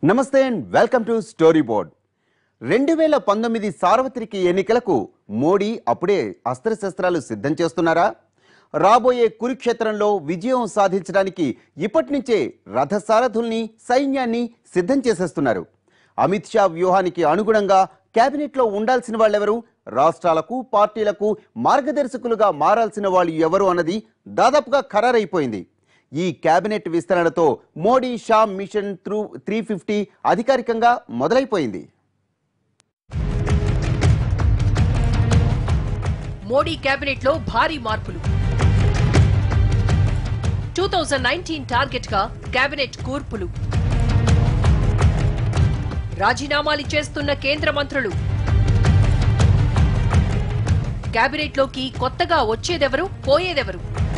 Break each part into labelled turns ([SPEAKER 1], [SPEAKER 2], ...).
[SPEAKER 1] నమస్తే and welcome to story board రెండు వేల పంతొమ్మిది సార్వత్రిక ఎన్నికలకు మోడీ అప్పుడే అస్త్రశస్త్రాలు సిద్ధం చేస్తున్నారా రాబోయే కురుక్షేత్రంలో విజయం సాధించడానికి ఇప్పటి నుంచే రథసారథుల్ని సైన్యాన్ని సిద్ధం చేసేస్తున్నారు అమిత్ షా వ్యూహానికి అనుగుణంగా కేబినెట్లో ఉండాల్సిన వాళ్ళెవరు రాష్ట్రాలకు పార్టీలకు మార్గదర్శకులుగా మారాల్సిన వాళ్ళు ఎవరు అన్నది దాదాపుగా ఖరారైపోయింది ఈ కేబినెట్ విస్తరణతో మోడీ షా మిషన్ త్రూ త్రీ ఫిఫ్టీ అధికారికంగా మొదలైపోయింది
[SPEAKER 2] మోడీ కేబినెట్ లో భారీ మార్పులు టూ థౌజండ్ నైన్టీన్ టార్గెట్ గా కేబినెట్ కూర్పులు రాజీనామాలు చేస్తున్న కేంద్ర మంత్రులు కేబినెట్ లోకి కొత్తగా వచ్చేదెవరు పోయేదెవరు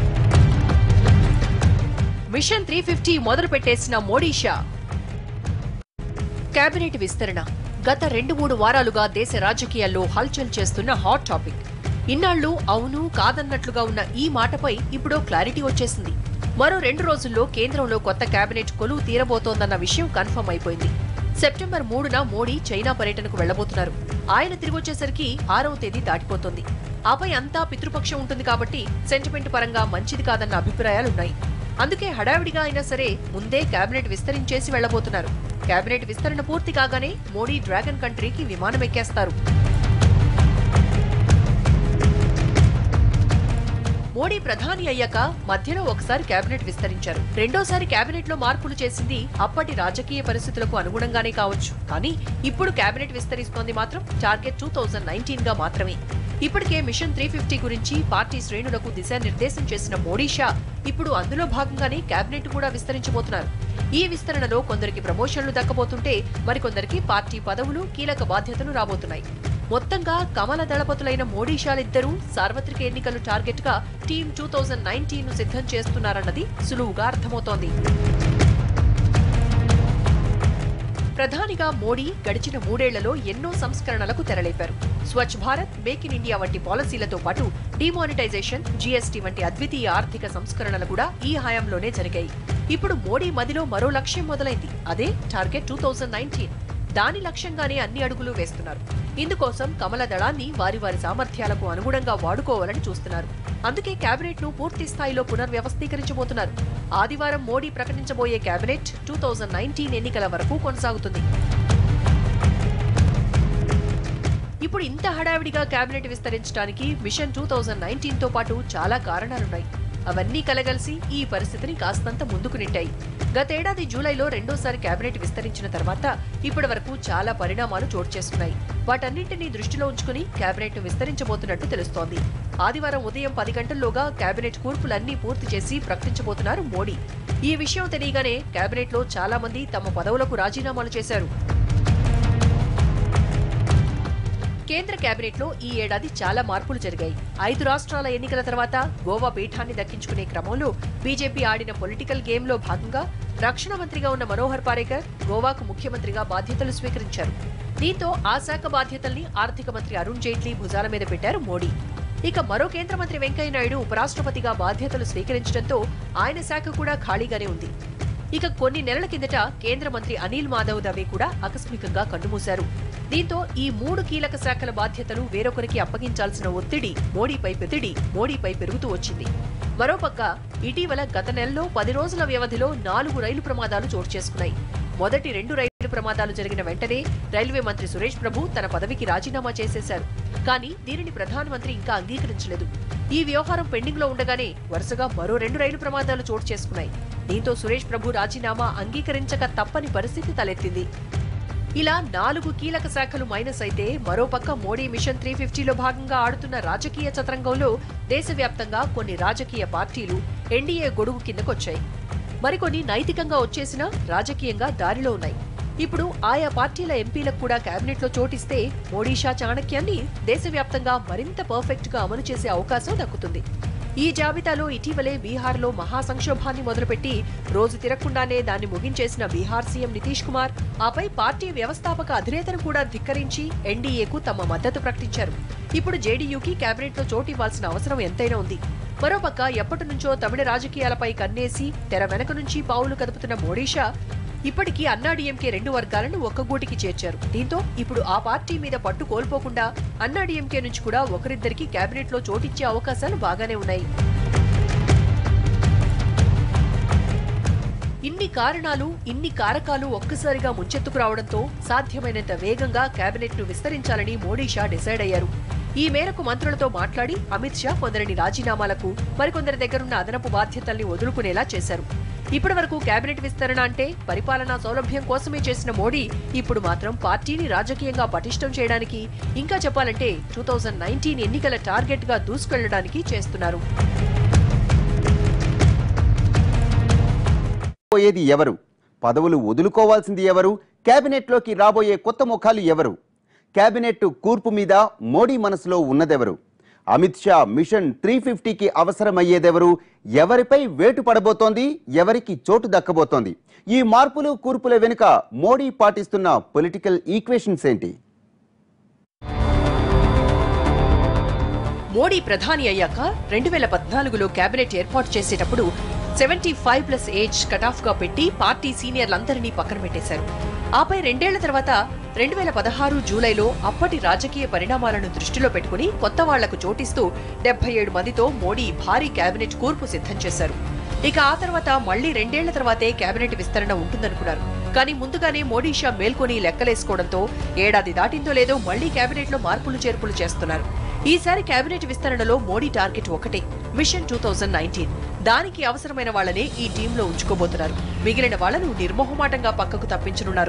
[SPEAKER 2] మిషన్ త్రీ ఫిఫ్టీ మొదలు పెట్టేసిన మోడీ షా కేబినెట్ విస్తరణ గత రెండు మూడు వారాలుగా దేశ రాజకీయాల్లో హల్చల్ చేస్తున్న హాట్ టాపిక్ ఇన్నాళ్లు అవును కాదన్నట్లుగా ఉన్న ఈ మాటపై ఇప్పుడు క్లారిటీ వచ్చేసింది మరో రెండు రోజుల్లో కేంద్రంలో కొత్త కేబినెట్ కొలువు తీరబోతోందన్న విషయం కన్ఫర్మ్ అయిపోయింది సెప్టెంబర్ మూడున మోడీ చైనా పర్యటనకు వెళ్లబోతున్నారు ఆయన తిరిగొచ్చేసరికి ఆరవ తేదీ దాటిపోతోంది ఆపై అంతా పితృపక్షం ఉంటుంది కాబట్టి సెంటిమెంట్ పరంగా మంచిది కాదన్న అభిప్రాయాలున్నాయి అందుకే హడావిడిగా అయినా సరే ముందే కేబినెట్ విస్తరించేసి వెళ్లబోతున్నారు కేబినెట్ విస్తరణ పూర్తి కాగానే మోడీ డ్రాగన్ కంట్రీకి విమానం ఎక్కేస్తారు మోడీ ప్రధాని అయ్యాక మధ్యలో ఒకసారి కేబినెట్ విస్తరించారు రెండోసారి కేబినెట్ లో మార్పులు చేసింది అప్పటి రాజకీయ పరిస్థితులకు అనుగుణంగానే కావచ్చు కానీ ఇప్పుడు కేబినెట్ విస్తరిస్తోంది మాత్రం టార్గెట్ టూ థౌజండ్ నైన్టీన్ గా మాత్రమే ఇప్పటికే మిషన్ త్రీ ఫిఫ్టీ గురించి పార్టీ శ్రేణులకు దిశానిర్దేశం చేసిన మోడీ షా ఇప్పుడు అందులో భాగంగానే కేబినెట్ కూడా విస్తరించబోతున్నారు ఈ విస్తరణలో కొందరికి ప్రమోషన్లు దక్కబోతుంటే మరికొందరికి పార్టీ పదవులు కీలక బాధ్యతలు రాబోతున్నాయి మొత్తంగా కమల దళపతులైన మోడీ షాలిద్దరూ సార్వత్రిక ఎన్నికలు టార్గెట్ గా టీమ్ టూ థౌజండ్ నైన్టీన్ ను సిద్ధం చేస్తున్నారన్నది సులువుగా అర్థమవుతోంది ప్రధానిగా మోడీ గడిచిన మూడేళ్లలో ఎన్నో సంస్కరణలకు తెరలేపారు Swachh Bharat make in India వంటి పాలసీలతో పాటు డిమానిటైజేషన్ జీఎస్టీ వంటి అద్వితీయ ఆర్థిక సంస్కరణలు కూడా ఈ హయాంలోనే జరిగాయి ఇప్పుడు మోడీ మదిలో మరో లక్ష్యం మొదలైంది అదే టార్గెట్ టూ థౌజండ్ నైన్టీన్ దాని లక్ష్యంగానే అన్ని అడుగులు వేస్తున్నారు ఇందుకోసం కమల దళాన్ని వారి వారి సామర్థ్యాలకు అనుగుణంగా వాడుకోవాలని చూస్తున్నారు అందుకే కేబినెట్ ను పూర్తి స్థాయిలో పునర్వ్యవస్థీకరించబోతున్నారు ఆదివారం మోడీ ప్రకటించబోయే కేబినెట్ టూ థౌజండ్ నైన్టీన్ ఎన్నికల వరకు కొనసాగుతుంది ఇప్పుడు ఇంత హడావిడిగా కేబినెట్ విస్తరించడానికి మిషన్ టూ థౌజండ్ నైన్టీన్ తో పాటు చాలా కారణాలున్నాయి అవన్నీ కలగలిసి ఈ పరిస్థితిని కాస్తంత ముందుకు నెట్టాయి గతేడాది జూలైలో రెండోసారి కేబినెట్ విస్తరించిన తర్వాత ఇప్పటి వరకు చాలా పరిణామాలు చోటు చేసుకున్నాయి వాటన్నింటినీ దృష్టిలో ఉంచుకుని కేబినెట్ ను విస్తరించబోతున్నట్టు తెలుస్తోంది ఆదివారం ఉదయం పది గంటల్లోగా కేబినెట్ కూర్పులన్నీ పూర్తి చేసి ప్రకటించబోతున్నారు మోడీ ఈ విషయం తెలియగానే కేబినెట్ లో చాలా మంది తమ పదవులకు రాజీనామాలు చేశారు కేంద్ర కేబినెట్ లో ఈ ఏడాది చాలా మార్పులు జరిగాయి ఐదు రాష్ట్రాల ఎన్నికల తర్వాత గోవా పీఠాన్ని దక్కించుకునే క్రమంలో బీజేపీ ఆడిన పొలిటికల్ గేమ్ లో భాగంగా రక్షణ మంత్రిగా ఉన్న మనోహర్ పారేకర్ గోవాకు ముఖ్యమంత్రిగా బాధ్యతలు స్వీకరించారు దీంతో ఆ శాఖ బాధ్యతల్ని ఆర్థిక మంత్రి అరుణ్ జైట్లీ భుజాల మీద పెట్టారు మోడీ ఇక మరో కేంద్ర మంత్రి వెంకయ్యనాయుడు ఉపరాష్ట్రపతిగా బాధ్యతలు స్వీకరించడంతో ఆయన శాఖ కూడా ఖాళీగానే ఉంది ఇక కొన్ని నెలల కిందట కేంద్ర మంత్రి అనిల్ మాధవ్ దవే కూడా ఆకస్మికంగా కన్నుమూశారు దీంతో ఈ మూడు కీలక శాఖల బాధ్యతలు వేరొకరికి అప్పగించాల్సిన ఒత్తిడి మోడీపై పెతిడి మోడీపై పెరుగుతూ వచ్చింది మరోపక్క ఇటీవల గత నెలలో పది రోజుల వ్యవధిలో నాలుగు రైలు ప్రమాదాలు చోటు చేసుకున్నాయి మొదటి రెండు రైలు ప్రమాదాలు జరిగిన వెంటనే రైల్వే మంత్రి సురేష్ ప్రభు తన పదవికి రాజీనామా చేసేశారు కానీ దీనిని ప్రధానమంత్రి ఇంకా అంగీకరించలేదు ఈ వ్యవహారం పెండింగ్ లో ఉండగానే వరుసగా మరో రెండు రైలు ప్రమాదాలు చోటు చేసుకున్నాయి దీంతో సురేష్ ప్రభు రాజీనామా అంగీకరించక తప్పని పరిస్థితి తలెత్తింది ఇలా నాలుగు కీలక శాఖలు మైనస్ అయితే మరోపక్క మోడీ మిషన్ త్రీ ఫిఫ్టీలో భాగంగా ఆడుతున్న రాజకీయ చదరంగంలో దేశవ్యాప్తంగా కొన్ని రాజకీయ పార్టీలు ఎన్డీఏ గొడుగు కిందకొచ్చాయి మరికొన్ని నైతికంగా వచ్చేసినా రాజకీయంగా దారిలో ఉన్నాయి ఇప్పుడు ఆయా పార్టీల ఎంపీలకు కూడా కేబినెట్ లో చోటిస్తే మోడీ షా చాణక్యాన్ని దేశవ్యాప్తంగా మరింత పర్ఫెక్ట్ గా అమలు చేసే అవకాశం దక్కుతుంది ఈ జాబితాలో ఇటీవలే బీహార్లో మహా సంక్షోభాన్ని మొదలుపెట్టి రోజు తిరగకుండానే దాన్ని ముగించేసిన బీహార్ సీఎం నితీష్ కుమార్ ఆపై పార్టీ వ్యవస్థాపక అధినేతను కూడా ధిక్కరించి ఎన్డీఏకు తమ మద్దతు ప్రకటించారు ఇప్పుడు జేడీయూకి కేబినెట్ లో చోటు ఇవ్వాల్సిన అవసరం ఎంతైనా ఉంది మరోపక్క ఎప్పటి నుంచో తమిళ రాజకీయాలపై కన్నేసి తెర వెనక నుంచి పావులు కదుపుతున్న మోడీ షా ఇప్పటికీ అన్నాడీఎంకే రెండు వర్గాలను ఒక్క గూటికి చేర్చారు దీంతో ఇప్పుడు ఆ పార్టీ మీద పట్టు కోల్పోకుండా అన్నాడీఎంకే నుంచి కూడా ఒకరిద్దరికి కేబినెట్ లో చోటిచ్చే అవకాశాలు బాగానే ఉన్నాయి ఇన్ని కారణాలు ఇన్ని కారకాలు ఒక్కసారిగా ముంచెత్తుకు రావడంతో సాధ్యమైనంత వేగంగా కేబినెట్ ను విస్తరించాలని మోడీ షా డిసైడ్ అయ్యారు ఈ మేరకు మంత్రులతో మాట్లాడి అమిత్ షా కొందరిని రాజీనామాలకు మరికొందరి దగ్గరున్న అదనపు బాధ్యతల్ని వదులుకునేలా చేశారు ఇప్పటి వరకు కేబినెట్ విస్తరణ అంటే పరిపాలనా సౌలభ్యం కోసమే చేసిన మోడీ ఇప్పుడు మాత్రం పార్టీని రాజకీయంగా పటిష్టం చేయడానికి ఇంకా చెప్పాలంటే టూ థౌజండ్ నైన్టీన్ ఎన్నికల టార్గెట్ గా దూసుకెళ్లడానికి చేస్తున్నారు
[SPEAKER 1] పోయేది ఎవరు పదవులు వదులుకోవాల్సింది ఎవరు కేబినెట్లోకి రాబోయే కొత్త ముఖాలు ఎవరు కేబినెట్ కూర్పు మీద మోడీ మనసులో ఉన్నదెవరు అమిత్ షా మిషన్ త్రీ ఫిఫ్టీకి అవసరమయ్యేదెవరు ఎవరిపై వేటు పడబోతోంది ఎవరికి చోటు దక్కబోతోంది ఈ మార్పులు కూర్పుల వెనుక మోడీ పాటిస్తున్న పొలిటికల్ ఈక్వేషన్స్ ఏంటి
[SPEAKER 2] మోడీ ప్రధాని అయ్యాక రెండు వేల పద్నాలుగులో కేబినెట్ ఏర్పాటు చేసేటప్పుడు seventy five plus age cutoff గా పెట్టి పార్టీ సీనియర్లందరినీ పక్కన పెట్టేశారు ఆపై రెండేళ్ల తర్వాత రెండు వేల పదహారు జూలైలో అప్పటి రాజకీయ పరిణామాలను దృష్టిలో పెట్టుకుని కొత్త వాళ్లకు చోటిస్తూ డెబ్బై ఏడు మందితో మోడీ భారీ కేబినెట్ కూర్పు సిద్ధం చేశారు ఇక ఆ తర్వాత మళ్లీ రెండేళ్ల తర్వాతే కేబినెట్ విస్తరణ ఉంటుందనుకున్నారు కానీ ముందుగానే మోడీ షా మేల్కొని లెక్కలేసుకోవడంతో ఏడాది దాటిందో లేదో మళ్లీ కేబినెట్ లో మార్పులు చేర్పులు చేస్తున్నారు ఈసారి కేబినెట్ విస్తరణలో మోడీ టార్గెట్ ఒకటే మిషన్ టూ థౌజండ్ నైన్టీన్ దానికి అవసరమైన వాళ్ళనే ఈ టీంలో ఉంచుకోబోతున్నారు మిగిలిన వాళ్లను నిర్మోహమాటంగా పక్కకు తప్పించనున్నారు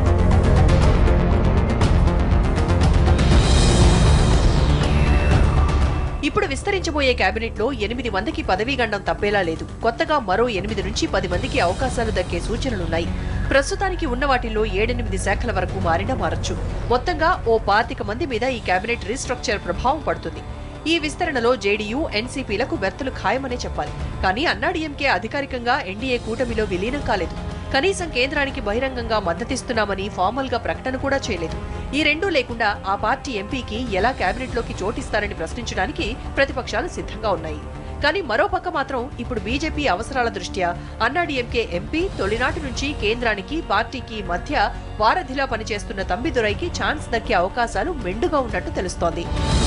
[SPEAKER 2] ఇప్పుడు విస్తరించబోయే కేబినెట్ లో ఎనిమిది మందికి పదవీ గండం తప్పేలా లేదు కొత్తగా మరో ఎనిమిది నుంచి పది మందికి అవకాశాలు దక్కే సూచనలున్నాయి ప్రస్తుతానికి ఉన్న వాటిల్లో ఏడెనిమిది శాఖల వరకు మారినా మారచ్చు మొత్తంగా ఓ పాతిక మంది మీద ఈ కేబినెట్ రీస్ట్రక్చర్ ప్రభావం పడుతుంది ఈ విస్తరణలో జేడీయూ ఎన్సీపీలకు బెర్తులు ఖాయమనే చెప్పాలి కానీ అన్నాడీఎంకే అధికారికంగా ఎన్డీఏ కూటమిలో విలీనం కాలేదు కనీసం కేంద్రానికి బహిరంగంగా మద్దతిస్తున్నామని ఫార్మల్ గా ప్రకటన కూడా చేయలేదు ఈ రెండూ లేకుండా ఆ పార్టీ ఎంపీకి ఎలా కేబినెట్లోకి చోటిస్తారని ప్రశ్నించడానికి ప్రతిపక్షాలు సిద్ధంగా ఉన్నాయి కానీ మరోపక్క మాత్రం ఇప్పుడు బీజేపీ అవసరాల దృష్ట్యా అన్నాడీఎంకే ఎంపీ తొలినాటి నుంచి కేంద్రానికి పార్టీకి మధ్య వారధిలా పనిచేస్తున్న తంబిదురైకి ఛాన్స్ దక్కే అవకాశాలు మెండుగా ఉన్నట్టు తెలుస్తోంది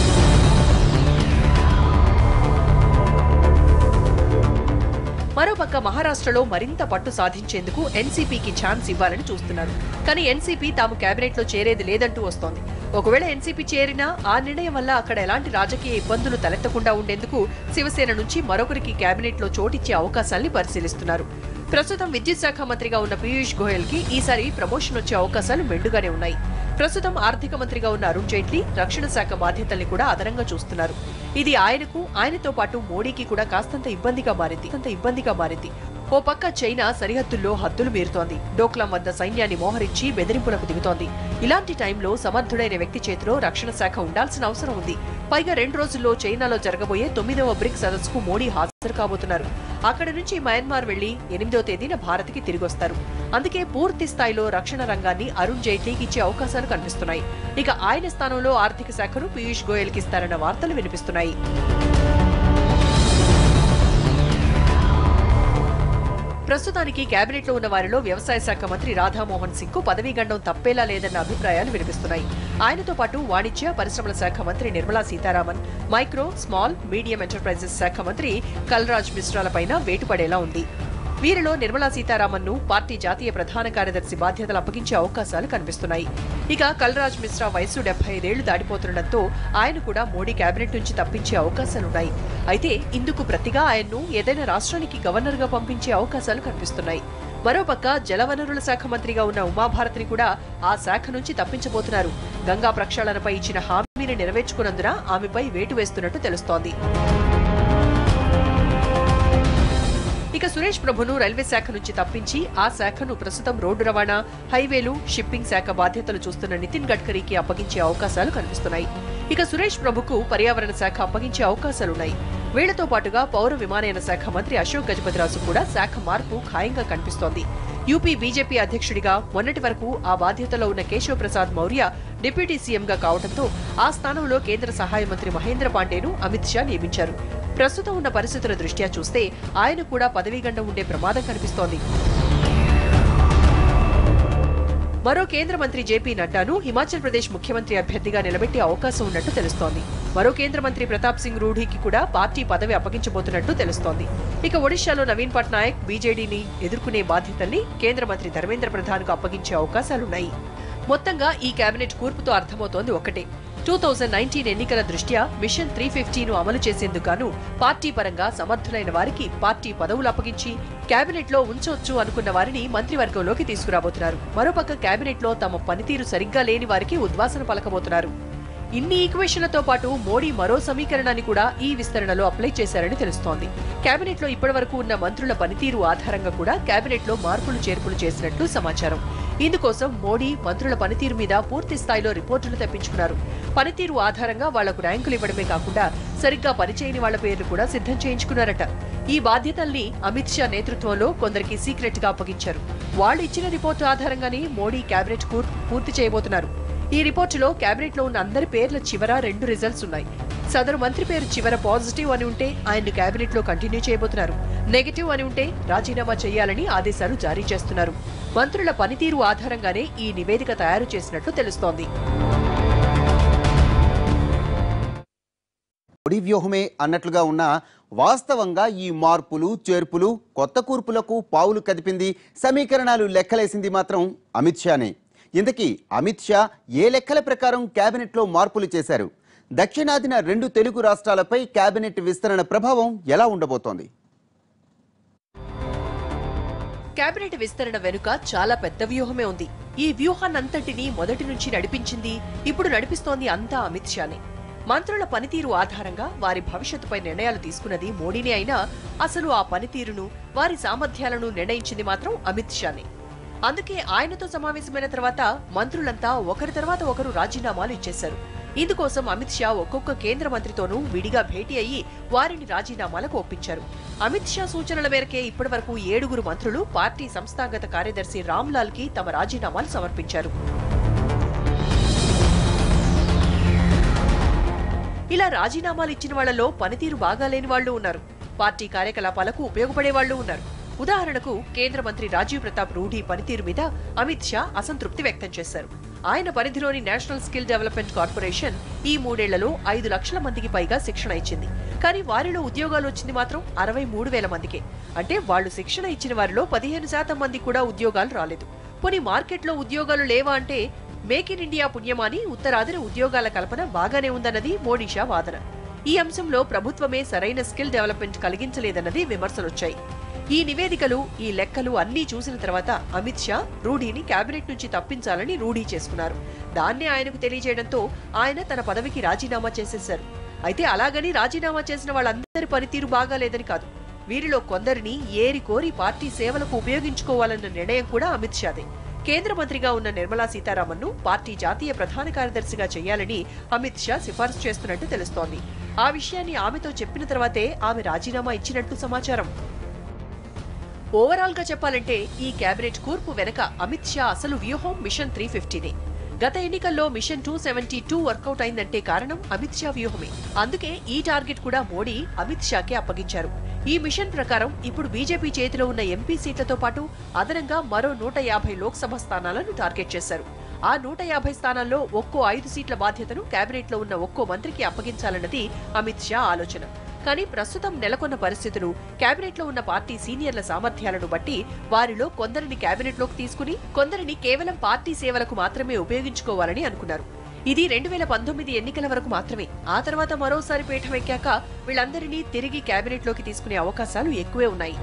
[SPEAKER 2] మరోపక్క మహారాష్ట్రలో మరింత పట్టు సాధించేందుకు ఎన్సీపీకి ఛాన్స్ ఇవ్వాలని చూస్తున్నారు కానీ ఎన్సీపీ తాము కేబినెట్ లో చేరేది లేదంటూ వస్తోంది ఒకవేళ ఎన్సీపీ చేరినా ఆ నిర్ణయం వల్ల అక్కడ ఎలాంటి రాజకీయ ఇబ్బందులు తలెత్తకుండా ఉండేందుకు శివసేన నుంచి మరొకరికి కేబినెట్ లో చోటిచ్చే అవకాశాల్ని పరిశీలిస్తున్నారు ప్రస్తుతం విద్యుత్ శాఖ మంత్రిగా ఉన్న పీయూష్ గోయల్ కి ఈసారి ప్రమోషన్ వచ్చే అవకాశాలు మెండుగానే ఉన్నాయి ప్రస్తుతం ఆర్థిక మంత్రిగా ఉన్న అరుణ్ జైట్లీ రక్షణ శాఖ బాధ్యతల్ని కూడా అదనంగా చూస్తున్నారు ఇది ఆయనకు ఆయనతో పాటు మోడీకి కూడా కాస్తంత ఇబ్బందిగా మారింది అంత ఇబ్బందిగా మారింది ఓ పక్క చైనా సరిహద్దుల్లో హద్దులు మీరుతోంది డోక్లాం వద్ద సైన్యాన్ని మోహరించి బెదిరింపులకు దిగుతోంది ఇలాంటి టైంలో సమర్థుడైన వ్యక్తి చేతిలో రక్షణ శాఖ ఉండాల్సిన అవసరం ఉంది పైగా రెండు రోజుల్లో చైనాలో జరగబోయే తొమ్మిదవ బ్రిక్స్ సదస్సుకు మోడీ హాజరు కాబోతున్నారు అక్కడి నుంచి మయన్మార్ వెళ్లి ఎనిమిదో తేదీన భారత్కి తిరిగొస్తారు అందుకే పూర్తి స్థాయిలో రక్షణ రంగాన్ని అరుణ్ జైట్లీకి ఇచ్చే అవకాశాలు కనిపిస్తున్నాయి ఇక ఆయన స్థానంలో ఆర్థిక శాఖను పీయూష్ గోయల్కి ఇస్తారన్న వార్తలు వినిపిస్తున్నాయి ప్రస్తుతానికి కేబినెట్ లో ఉన్న వారిలో వ్యవసాయ శాఖ మంత్రి రాధామోహన్ సింగ్ కు పదవీ గండం తప్పేలా లేదన్న అభిప్రాయాలు వినిపిస్తున్నాయి ఆయనతో పాటు వాణిజ్య పరిశ్రమల శాఖ మంత్రి Nirmala Sitharaman micro small medium enterprises శాఖ మంత్రి కల్రాజ్ మిశ్రాలపైన వేటుపడేలా ఉంది వీరిలో నిర్మలా సీతారామన్ ను పార్టీ జాతీయ ప్రధాన కార్యదర్శి బాధ్యతలు అప్పగించే అవకాశాలు కనిపిస్తున్నాయి ఇక కల్రాజ్ మిశ్రా వయసు డెబ్బై ఐదేళ్లు దాటిపోతుండటంతో ఆయన కూడా మోడీ కేబినెట్ నుంచి తప్పించే అవకాశాలున్నాయి అయితే ఇందుకు ప్రతిగా ఆయన్ను ఏదైనా రాష్ట్రానికి గవర్నర్ గా పంపించే అవకాశాలు కనిపిస్తున్నాయి మరోపక్క జలవనరుల శాఖ మంత్రిగా ఉన్న ఉమాభారత్ని కూడా ఆ శాఖ నుంచి తప్పించబోతున్నారు గంగా ప్రక్షాళనపై ఇచ్చిన హామీని నెరవేర్చుకున్నందున ఆమెపై వేటు వేస్తున్నట్టు తెలుస్తోంది ఇక సురేష్ ప్రభును రైల్వే శాఖ నుంచి తప్పించి ఆ శాఖను ప్రస్తుతం రోడ్డు రవాణా హైవేలు షిప్పింగ్ శాఖ బాధ్యతలు చూస్తున్న నితిన్ గడ్కరీకి అప్పగించే అవకాశాలు కనిపిస్తున్నాయి ఇక సురేష్ ప్రభుకు పర్యావరణ శాఖ అప్పగించే అవకాశాలున్నాయి వీళ్లతో పాటుగా పౌర విమానయాన శాఖ మంత్రి అశోక్ గజపతిరాజు కూడా శాఖ మార్పు ఖాయంగా కనిపిస్తోంది యూపీ బీజేపీ అధ్యక్షుడిగా మొన్నటి వరకు ఆ బాధ్యతలో ఉన్న కేశవ్ ప్రసాద్ మౌర్య డిప్యూటీ సీఎంగా కావడంతో ఆ స్థానంలో కేంద్ర సహాయ మంత్రి మహేంద్ర పాండేను అమిత్ షా నియమించారు ప్రస్తుతం ఉన్న పరిస్థితుల దృష్ట్యా చూస్తే ఆయన కూడా పదవీగండం ఉండే ప్రమాదం కనిపిస్తోంది మరో కేంద్ర మంత్రి జేపీ నడ్డాను హిమాచల్ ప్రదేశ్ ముఖ్యమంత్రి అభ్యర్థిగా నిలబెట్టే అవకాశం ఉన్నట్టు తెలుస్తోంది మరో కేంద్ర మంత్రి ప్రతాప్ సింగ్ రూఢీకి కూడా పార్టీ పదవి అప్పగించబోతున్నట్టు తెలుస్తోంది ఇక ఒడిశాలో నవీన్ పట్నాయక్ బీజేడీని ఎదుర్కొనే బాధ్యతల్ని కేంద్ర మంత్రి ధర్మేంద్ర ప్రధాన్కు అప్పగించే అవకాశాలున్నాయి మొత్తంగా ఈ కేబినెట్ కూర్పుతో అర్థమవుతోంది ఒక్కటే టూ థౌజండ్ నైన్టీన్ ఎన్నికల దృష్ట్యా మిషన్ త్రీ ఫిఫ్టీను అమలు చేసేందుకు గాను పార్టీ పరంగా సమర్థులైన వారికి పార్టీ పదవులు అప్పగించి కేబినెట్ లో ఉంచొచ్చు అనుకున్న వారిని మంత్రివర్గంలోకి తీసుకురాబోతున్నారు మరోపక్క కేబినెట్ లో తమ పనితీరు సరిగ్గా లేని వారికి ఉద్వాసన పలకబోతున్నారు ఇన్ని ఈక్వేషన్లతో పాటు మోడీ మరో సమీకరణాన్ని కూడా ఈ విస్తరణలో అప్లై చేశారని తెలుస్తోంది కేబినెట్ లో ఇప్పటివరకు ఉన్న మంత్రుల పనితీరు ఆధారంగా కూడా కేబినెట్ లో మార్పులు చేర్పులు చేసినట్లు సమాచారం ఇందుకోసం మోడీ మంత్రుల పనితీరు మీద పూర్తి స్థాయిలో రిపోర్టులు తెప్పించుకున్నారు పనితీరు ఆధారంగా వాళ్లకు ర్యాంకులు ఇవ్వడమే కాకుండా సరిగ్గా పనిచేయని వాళ్ల పేర్లు కూడా సిద్ధం చేయించుకున్నారట ఈ బాధ్యతల్ని అమిత్ షా నేతృత్వంలో కొందరికి సీక్రెట్ గా అప్పగించారు వాళ్ళు ఇచ్చిన రిపోర్టు ఆధారంగానే మోడీ కేబినెట్ కూర్ పూర్తి చేయబోతున్నారు ఈ రిపోర్టులో కేబినెట్ లో ఉన్న అందరి పేర్ల చివర రెండు రిజల్ట్స్ ఉన్నాయి సదరు మంత్రి పేరు చివర పాజిటివ్ అని ఉంటే ఆయన్ను కేబినెట్ లో కంటిన్యూ చేయబోతున్నారు నెగటివ్ అని ఉంటే రాజీనామా చేయాలని ఆదేశాలు జారీ చేస్తున్నారు మంత్రుల పనితీరు ఆధారంగానే ఈ నివేదిక తయారు చేసినట్లు తెలుస్తోంది
[SPEAKER 1] పొడి వ్యూహమే అన్నట్లుగా ఉన్న వాస్తవంగా ఈ మార్పులు చేర్పులు కొత్త కూర్పులకు పావులు కదిపింది సమీకరణాలు లెక్కలేసింది మాత్రం అమిత్ షానే ఇంతకీ అమిత్ షా ఏ లెక్కల ప్రకారం కేబినెట్లో మార్పులు చేశారు దక్షిణాదిన రెండు తెలుగు రాష్ట్రాలపై కేబినెట్ విస్తరణ ప్రభావం ఎలా ఉండబోతోంది
[SPEAKER 2] కేబినెట్ విస్తరణ వెనుక చాలా పెద్ద వ్యూహమే ఉంది ఈ వ్యూహాన్నంతటినీ మొదటి నుంచి నడిపించింది ఇప్పుడు నడిపిస్తోంది అంతా అమిత్ షానే మంత్రుల పనితీరు ఆధారంగా వారి భవిష్యత్తుపై నిర్ణయాలు తీసుకున్నది మోడీనే అయినా అసలు ఆ పనితీరును వారి సామర్థ్యాలను నిర్ణయించింది మాత్రం అమిత్ షానే అందుకే ఆయనతో సమావేశమైన తర్వాత మంత్రులంతా ఒకరి తర్వాత ఒకరు రాజీనామాలు ఇచ్చేశారు ఇందుకోసం అమిత్ షా ఒక్కొక్క కేంద్ర మంత్రితోనూ విడిగా భేటీ అయ్యి వారిని రాజీనామాలకు ఒప్పించారు అమిత్ షా సూచనల మేరకే ఇప్పటివరకు ఏడుగురు మంత్రులు పార్టీ సంస్థాగత కార్యదర్శి రామ్లాల్ కి తమ రాజీనామాలు సమర్పించారు ఇలా రాజీనామాలు ఇచ్చిన వాళ్లలో పనితీరు బాగా లేని వాళ్లు ఉన్నారు పార్టీ కార్యకలాపాలకు ఉపయోగపడే వాళ్లు ఉన్నారు ఉదాహరణకు కేంద్ర మంత్రి రాజీవ్ ప్రతాప్ రూఢీ పనితీరు మీద అమిత్ షా అసంతృప్తి వ్యక్తం చేశారు ఆయన పరిధిలోని నేషనల్ స్కిల్ డెవలప్మెంట్ కార్పొరేషన్ ఈ మూడేళ్లలో ఐదు లక్షల మందికి పైగా శిక్షణ ఇచ్చింది కానీ వారిలో ఉద్యోగాలు వచ్చింది మాత్రం అరవై మూడు వేల మందికే అంటే వాళ్లు శిక్షణ ఇచ్చిన వారిలో పదిహేను శాతం మంది కూడా ఉద్యోగాలు రాలేదు పోనీ మార్కెట్లో ఉద్యోగాలు లేవా అంటే మేక్ ఇన్ ఇండియా పుణ్యమాని ఉత్తరాదిన ఉద్యోగాల కల్పన బాగానే ఉందన్నది మోడీ షా వాదన ఈ అంశంలో ప్రభుత్వమే సరైన స్కిల్ డెవలప్మెంట్ కలిగించలేదన్నది విమర్శలొచ్చాయి ఈ నివేదికలు ఈ లెక్కలు అన్నీ చూసిన తర్వాత అమిత్ షా రూఢీని కేబినెట్ నుంచి తప్పించాలని రూఢీ చేసుకున్నారు దాన్నే ఆయనకు తెలియజేయడంతో ఆయన తన పదవికి రాజీనామా చేసేశారు అయితే అలాగని రాజీనామా చేసిన వాళ్ళందరి పనితీరు బాగాలేదని కాదు వీరిలో కొందరిని ఏరి కోరి పార్టీ సేవలకు ఉపయోగించుకోవాలన్న నిర్ణయం కూడా అమిత్ షాదే కేంద్ర మంత్రిగా ఉన్న నిర్మలా సీతారామన్ ను పార్టీ జాతీయ ప్రధాన కార్యదర్శిగా చేయాలని అమిత్ షా సిఫార్సు చేస్తున్నట్టు తెలుస్తోంది ఆ విషయాన్ని ఆమెతో చెప్పిన తర్వాతే ఆమె రాజీనామా ఇచ్చినట్టు సమాచారం ఓవరాల్ గా చెప్పాలంటే ఈ కేబినెట్ కూర్పు వెనక అమిత్ షా అసలు వ్యూహం మిషన్ త్రీ ఫిఫ్టీనే గత ఎన్నికల్లో mission two seventy two work out అయిందంటే కారణం అమిత్ షా వ్యూహమే అందుకే ఈ టార్గెట్ కూడా మోడీ అమిత్ షాకే అప్పగించారు ఈ మిషన్ ప్రకారం ఇప్పుడు బీజేపీ చేతిలో ఉన్న ఎంపీ సీట్లతో పాటు అదనంగా మరో నూట యాభై లోక్సభ స్థానాలను టార్గెట్ చేశారు ఆ నూట యాభై స్థానాల్లో ఒక్కో ఐదు సీట్ల బాధ్యతను కేబినెట్ లో ఉన్న ఒక్కో మంత్రికి అప్పగించాలన్నది అమిత్ షా ఆలోచన కానీ ప్రస్తుతం నెలకొన్న పరిస్థితులు కేబినెట్ లో ఉన్న పార్టీ సీనియర్ల సామర్థ్యాలను బట్టి వారిలో కొందరిని కేబినెట్ లోకి తీసుకుని కొందరిని కేవలం పార్టీ సేవలకు మాత్రమే ఉపయోగించుకోవాలని అనుకున్నారు ఇది రెండు వేల పంతొమ్మిది ఎన్నికల వరకు మాత్రమే ఆ తర్వాత మరోసారి పీఠం ఎక్కాక వీళ్ళందరినీ తిరిగి కేబినెట్ లోకి తీసుకునే అవకాశాలు ఎక్కువే ఉన్నాయి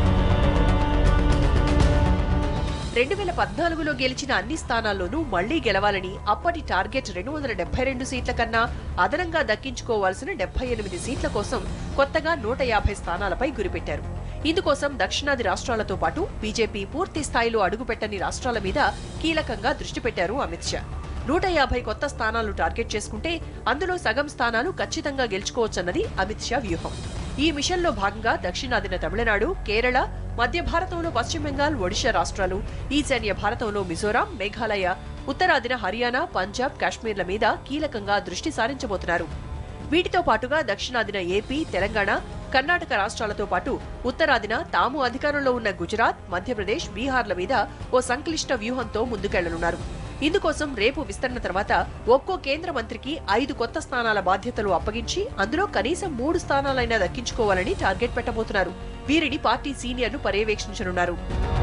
[SPEAKER 2] రెండు వేల పద్నాలుగులో గెలిచిన అన్ని స్థానాల్లోనూ మళ్లీ గెలవాలని అప్పటి టార్గెట్ రెండు వందల డెబ్బై రెండు సీట్ల కన్నా అదనంగా దక్కించుకోవాల్సిన డెబ్బై ఎనిమిది సీట్ల కోసం కొత్తగా నూట యాభై స్థానాలపై గురిపెట్టారు ఇందుకోసం దక్షిణాది రాష్ట్రాలతో పాటు బీజేపీ పూర్తి స్థాయిలో అడుగుపెట్టని రాష్ట్రాల మీద కీలకంగా దృష్టి పెట్టారు అమిత్ షా నూట యాభై కొత్త స్థానాలు టార్గెట్ చేసుకుంటే అందులో సగం స్థానాలు ఖచ్చితంగా గెలుచుకోవచ్చన్నది అమిత్ షా వ్యూహం ఈ మిషన్లో భాగంగా దక్షిణాదిన తమిళనాడు కేరళ మధ్య భారతంలో పశ్చిమ బెంగాల్ ఒడిశా రాష్ట్రాలు ఈశాన్య భారతంలో మిజోరాం మేఘాలయ ఉత్తరాదిన హర్యానా పంజాబ్ కాశ్మీర్ల మీద కీలకంగా దృష్టి సారించబోతున్నారు వీటితో పాటుగా దక్షిణాదిన ఏపీ తెలంగాణ కర్ణాటక రాష్ట్రాలతో పాటు ఉత్తరాదిన తాము అధికారంలో ఉన్న గుజరాత్ మధ్యప్రదేశ్ బీహార్ల మీద ఓ సంక్లిష్ట వ్యూహంతో ముందుకెళ్లనున్నారు ఇందుకోసం రేపు విస్తరణ తర్వాత ఒక్కో కేంద్ర మంత్రికి ఐదు కొత్త స్థానాల బాధ్యతలు అప్పగించి అందులో కనీసం మూడు స్థానాలైనా దక్కించుకోవాలని టార్గెట్ పెట్టబోతున్నారు వీరిని పార్టీ సీనియర్లు పర్యవేక్షించనున్నారు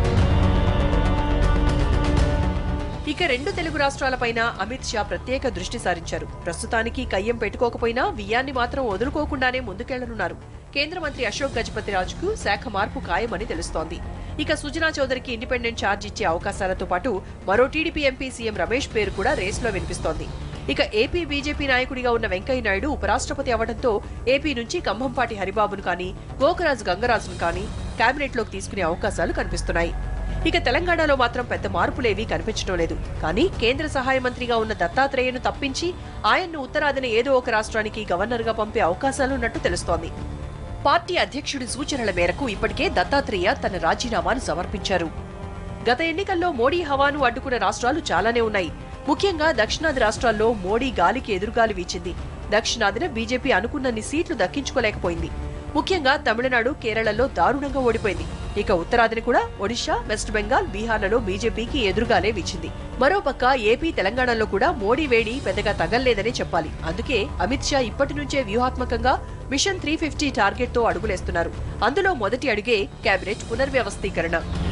[SPEAKER 2] ఇక రెండు తెలుగు రాష్ట్రాలపైన అమిత్ షా ప్రత్యేక దృష్టి సారించారు ప్రస్తుతానికి కయ్యం పెట్టుకోకపోయినా వియ్యాన్ని మాత్రం వదులుకోకుండానే ముందుకెళ్లనున్నారు కేంద్ర మంత్రి అశోక్ గజపతి రాజుకు శాఖ మార్పు ఖాయమని తెలుస్తోంది ఇక సుజనా చౌదరికి ఇండిపెండెంట్ ఛార్జ్ ఇచ్చే అవకాశాలతో పాటు మరో టీడీపీ ఎంపీ సీఎం రమేష్ పేరు కూడా రేసులో వినిపిస్తోంది ఇక ఏపీ బీజేపీ నాయకుడిగా ఉన్న వెంకయ్య నాయుడు ఉపరాష్ట్రపతి అవడంతో ఏపీ నుంచి కంభంపాటి హరిబాబును కానీ గోకరాజు గంగరాజును కానీ కేబినెట్లోకి తీసుకునే అవకాశాలు కనిపిస్తున్నాయి ఇక తెలంగాణలో మాత్రం పెద్ద మార్పులేవీ కనిపించడం లేదు కానీ కేంద్ర సహాయ మంత్రిగా ఉన్న దత్తాత్రేయను తప్పించి ఆయన్ను ఉత్తరాదిన ఏదో ఒక రాష్ట్రానికి గవర్నర్గా పంపే అవకాశాలున్నట్టు తెలుస్తోంది పార్టీ అధ్యక్షుడి సూచనల మేరకు ఇప్పటికే దత్తాత్రేయ తన రాజీనామాను సమర్పించారు గత ఎన్నికల్లో మోడీ హవాను అడ్డుకున్న రాష్ట్రాలు చాలానే ఉన్నాయి ముఖ్యంగా దక్షిణాది రాష్ట్రాల్లో మోడీ గాలికి ఎదురుగాలి వీచింది దక్షిణాదిన బీజేపీ అనుకున్నన్ని సీట్లు దక్కించుకోలేకపోయింది ముఖ్యంగా తమిళనాడు కేరళలో దారుణంగా ఓడిపోయింది ఇక ఉత్తరాదిని కూడా ఒడిశా వెస్ట్ బెంగాల్ బీహార్లలో బీజేపీకి ఎదురుగాలే వీచింది మరోపక్క ఏపీ తెలంగాణలో కూడా మోడీ వేడి పెద్దగా తగల్లేదనే చెప్పాలి అందుకే అమిత్ షా ఇప్పటి నుంచే వ్యూహాత్మకంగా మిషన్ త్రీ ఫిఫ్టీ టార్గెట్ తో అడుగులేస్తున్నారు అందులో మొదటి అడుగే కేబినెట్ పునర్వ్యవస్థీకరణ